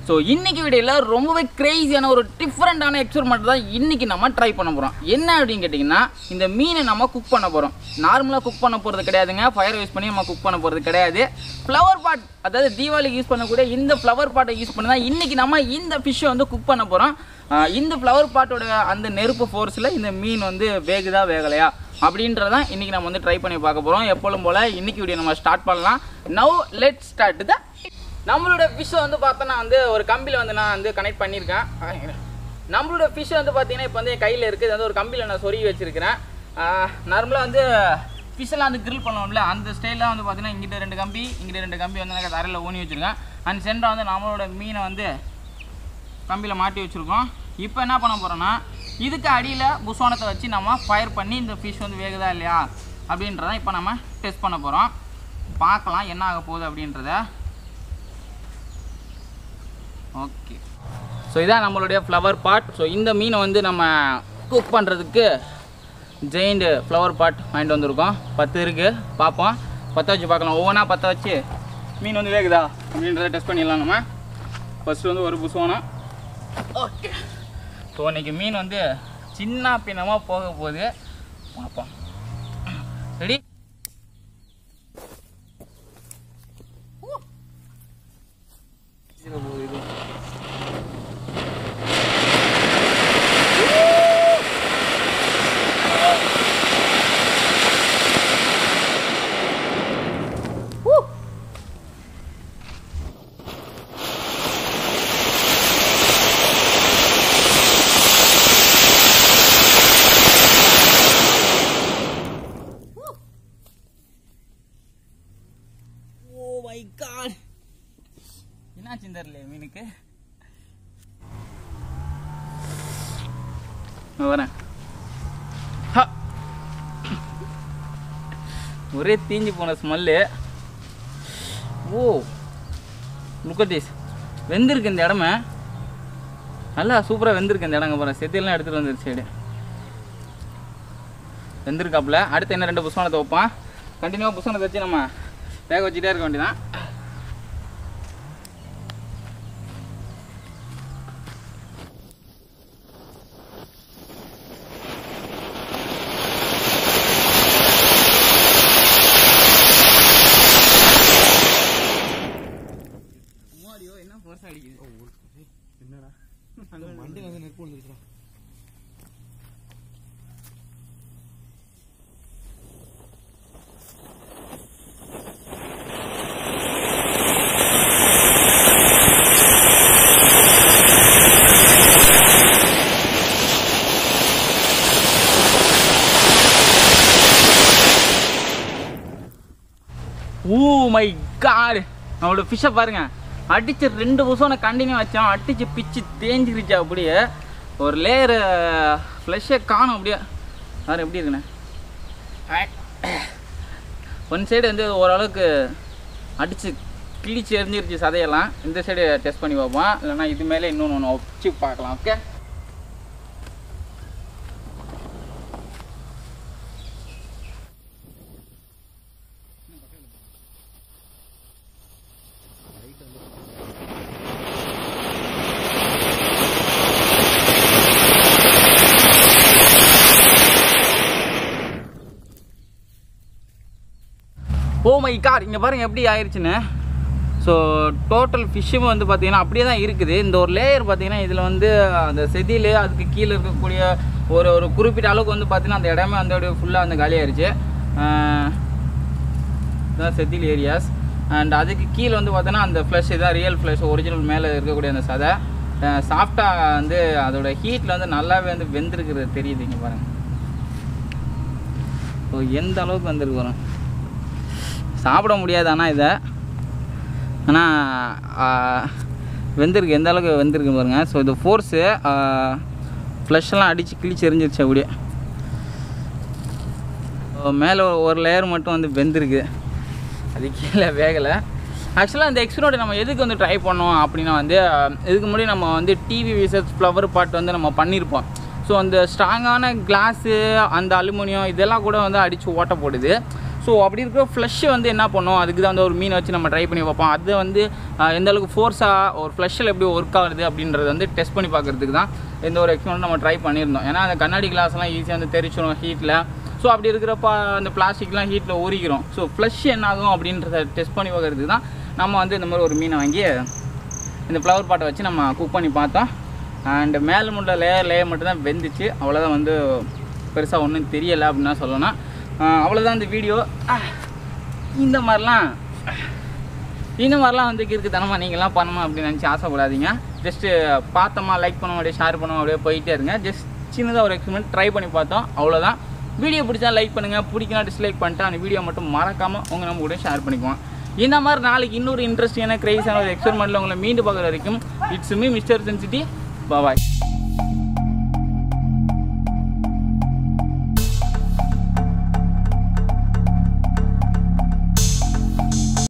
So இன்னைக்கு வீடியோவில் ரொம்பவே கிரேசியான ஒரு டிஃப்ரெண்ட்டான எக்ஸ்பெரிமெண்ட் தான் இன்னைக்கு நம்ம ட்ரை பண்ண போகிறோம் என்ன அப்படின்னு கேட்டிங்கன்னா இந்த மீனை நம்ம குக் பண்ண போகிறோம் நார்மலாக குக் பண்ண போகிறது கிடையாதுங்க ஃபயர் யூஸ் பண்ணி நம்ம குக் பண்ண போகிறது கிடையாது ஃப்ளவர் பாட் அதாவது தீபாவளிக்கு யூஸ் பண்ணக்கூடிய இந்த ஃப்ளவர் பாட்டை யூஸ் பண்ணி தான் இன்றைக்கி நம்ம இந்த ஃபிஷ்ஷை வந்து குக் பண்ண போகிறோம் இந்த ஃப்ளவர் பாட்டோட அந்த நெருப்பு ஃபோர்ஸில் இந்த மீன் வந்து வேகுதா வேகலையா அப்படின்றதான் இன்றைக்கி நம்ம வந்து ட்ரை பண்ணி பார்க்க போகிறோம் எப்பொழுதும் போல் இன்றைக்கி வீடியோ நம்ம ஸ்டார்ட் பண்ணலாம் நவ் லெட் ஸ்டார்ட் த நம்மளோட ஃபிஷ்ஷை வந்து பார்த்தோன்னா வந்து ஒரு கம்பியில் வந்து நான் வந்து கனெக்ட் பண்ணியிருக்கேன் ஆ, நம்மளோட ஃபிஷ் வந்து பார்த்தீங்கன்னா இப்போ வந்து என் கையில் இருக்குது இது வந்து ஒரு கம்பியில் நான் சொருகி வச்சுருக்கிறேன் நார்மலாக வந்து ஃபிஷ்ஷெல்லாம் வந்து grill பண்ணுவோம்ல அந்த ஸ்டைலில் வந்து பார்த்தீங்கன்னா இங்கிட்ட ரெண்டு கம்பி இங்கிட்ட ரெண்டு கம்பி வந்து எனக்கு தரையில் ஊனி வச்சுருக்கேன் அந்த சென்டர் வந்து நம்மளோட மீனை வந்து கம்பியில் மாட்டி வச்சுருக்கோம் இப்போ என்ன பண்ண போகிறோன்னா இதுக்கு அடியில் புஸ்வானத்தை வச்சு நம்ம ஃபயர் பண்ணி இந்த ஃபிஷ் வந்து வேகுதா இல்லையா அப்படின்றத இப்போ நம்ம டெஸ்ட் பண்ண போகிறோம் பார்க்கலாம் என்ன ஆக போகுது அப்படின்றத ஓகே ஸோ இதான் நம்மளுடைய ஃப்ளவர் பாட் ஸோ இந்த மீனை வந்து நம்ம குக் பண்ணுறதுக்கு ஜெயிண்ட் ஃப்ளவர் பாட் வாங்கிட்டு வந்திருக்கோம் பத்து இருக்குது பார்ப்போம் பற்ற வச்சு பார்க்கலாம் ஒவ்வொன்றா பற்ற வச்சு மீன் வந்து வேகுதா அப்படின்றத டெஸ்ட் பண்ணிடலாம் நம்ம ஃபஸ்ட்டு வந்து ஒரு புசுவானம் ஓகே ஸோ இன்னைக்கு மீன் வந்து சின்ன பின்னமாக போக போகுது பார்ப்போம் ரெடி ஓ மை காட் என்னாச்சுன்னு தெரியல மீனுக்கு நான் வரேன் ஹ. ஒரே தீஞ்சு போன ஸ்மெல்லு ஓ லுக் திஸ் வெந்திருக்கு இந்த இடமே நல்லா சூப்பராக வெந்திருக்கு இந்த இடங்க போகிறேன் செத்தியெல்லாம் எடுத்துகிட்டு வந்துருச்சு சைடு வெந்திருக்காப்புல அடுத்து என்ன ரெண்டு புஸ்வானத்தை வைப்பான் கண்டினியூவாக புஸ்வானத்தை வச்சு நம்ம வேக வச்சுட்டே இருக்க வேண்டியதான் என்ன ஃபோர்ஸ் அடிக்குது மண்டையில் வந்து நெருப்பு வந்துருச்சுடா ஓ மை காட் அவளோட ஃபிஷ்ஷை பாருங்க அடிச்சு ரெண்டு புசோனை கண்டினியூ வச்சோம் அடிச்சு பிச்சு தேஞ்சிருச்சு அப்படியே ஒரு லேயர் ஃப்ளஷ்ஷை காணும் அப்படியே வேறு எப்படி இருக்குண்ணே ஒன் சைடு வந்து ஓரளவுக்கு அடிச்சு கிழிச்சு எரிஞ்சிருச்சு சதையெல்லாம் இந்த சைடு டெஸ்ட் பண்ணி பார்ப்போம் இல்லைன்னா இது மேலே இன்னொன்று ஒன்று வச்சு பார்க்கலாம் ஓகே ஓ மை கார் இங்கே பாருங்க எப்படி ஆயிடுச்சுன்னு ஸோ டோட்டல் ஃபிஷ்ஷும் வந்து பார்த்தீங்கன்னா அப்படியே தான் இருக்குது இந்த ஒரு லேயர் பார்த்தீங்கன்னா இதில் வந்து அந்த செதில் அதுக்கு கீழே இருக்கக்கூடிய ஒரு ஒரு குறிப்பிட்ட அளவுக்கு வந்து பார்த்தீங்கன்னா அந்த இடமே வந்து அப்படியே ஃபுல்லாக வந்து காலியாயிருச்சு இதுதான் செதில் ஏரியாஸ் அண்ட் அதுக்கு கீழே வந்து பார்த்தோன்னா அந்த ஃப்ளஷ் இதான் ரியல் ஃப்ளஷ் ஒரிஜினல் மேலே இருக்கக்கூடிய அந்த சதை சாஃப்டாக வந்து அதோட ஹீட்டில் வந்து நல்லாவே வந்து வெந்திருக்கிறது தெரியுது இங்கே பாருங்கள் ஸோ எந்த அளவுக்கு வந்திருக்கு வரும் சாப்பிட முடியாது ஆனால் இதை ஆனால் வெந்திருக்கு எந்த அளவுக்கு வெந்திருக்கு பாருங்க ஸோ இது ஃபோர்ஸு ஃப்ளஷ்லாம் அடித்து கிழிச்சு எரிஞ்சிருச்சு அப்படியே மேலே ஒரு லேயர் மட்டும் வந்து வெந்திருக்கு அது கீழே வேகலை ஆக்சுவலாக அந்த எக்ஸ்பிரோட நம்ம எதுக்கு வந்து ட்ரை பண்ணோம் அப்படின்னா வந்து அஹ், இதுக்கு முன்னாடி நம்ம வந்து டிவி விசஸ் ஃப்ளவர் பாட் வந்து நம்ம பண்ணியிருப்போம் ஸோ அந்த ஸ்ட்ராங்கான கிளாஸு அந்த அலுமினியம் இதெல்லாம் கூட வந்து அடித்து ஓட்ட போடுது ஸோ அப்படி இருக்கிற ஃப்ளஷ்ஷை வந்து என்ன பண்ணோம் அதுக்கு தான் வந்து ஒரு மீனை வச்சு நம்ம ட்ரை பண்ணி பார்ப்போம் அது வந்து ஆஹ், எந்த அளவுக்கு ஃபோர்ஸாக ஒரு ஃப்ளஷ்ஷில் எப்படி ஒர்க் ஆகுது அப்படின்றத வந்து டெஸ்ட் பண்ணி பார்க்குறதுக்கு தான் இந்த ஒரு எக்ஸ்பெரிமெண்ட் நம்ம ட்ரை பண்ணியிருந்தோம் ஏன்னா அந்த கண்ணாடி கிளாஸ்லாம் ஈஸியாக வந்து தெரிச்சிடும் ஹீட்டில் ஸோ அப்படி இருக்கிறப்ப அந்த பிளாஸ்டிக்லாம் ஹீட்டில் உரிக்கிறோம் ஸோ ஃப்ளஷ் என்ன ஆகும் அப்படின்றத டெஸ்ட் பண்ணி பார்க்குறதுக்கு தான் நம்ம வந்து இந்த மாதிரி ஒரு மீனை வாங்கி இந்த ஃப்ளவர் பாட்டை வச்சு நம்ம குக் பண்ணி பார்த்தோம் அண்ட் மேலே முள்ள லேயர் லேயர் மட்டும் தான் வெந்துச்சு அவ்வளோதான் வந்து பெருசாக ஒன்றும் தெரியலை அப்படின்னு தான் சொல்லணும் ஆஹ் அவ்வளோதான் இந்த வீடியோ இந்த மாதிரிலாம் இந்த மாதிரிலாம் வந்து இருக்குத்தனமா நீங்களாம் பண்ணணும் அப்படின்னு நினச்சி ஆசைப்படாதீங்க ஜஸ்ட்டு பார்த்தோமா லைக் பண்ணோம் அப்படியே ஷேர் பண்ணோம் அப்படியே போயிட்டே இருங்க ஜஸ்ட் சின்னதாக ஒரு எக்ஸ்பெரிமெண்ட் ட்ரை பண்ணி பார்த்தோம் அவ்வளோதான் வீடியோ பிடிச்சா லைக் பண்ணுங்கள் பிடிக்கலாம் டிஸ்லைக் பண்ணிட்டு அந்த வீடியோ மட்டும் மறக்காமல் உங்கள் நம்ம கூட ஷேர் பண்ணிக்குவோம் இந்த மாதிரி நாளைக்கு இன்னொரு இன்ட்ரெஸ்டிங்கான கிரேஸான ஒரு எக்ஸ்பெரிமெண்ட்டில் உங்களை மீண்டு பார்க்குற வரைக்கும் இட்ஸ் மீ மிஸ்டர் சென்சிட்டி பாய்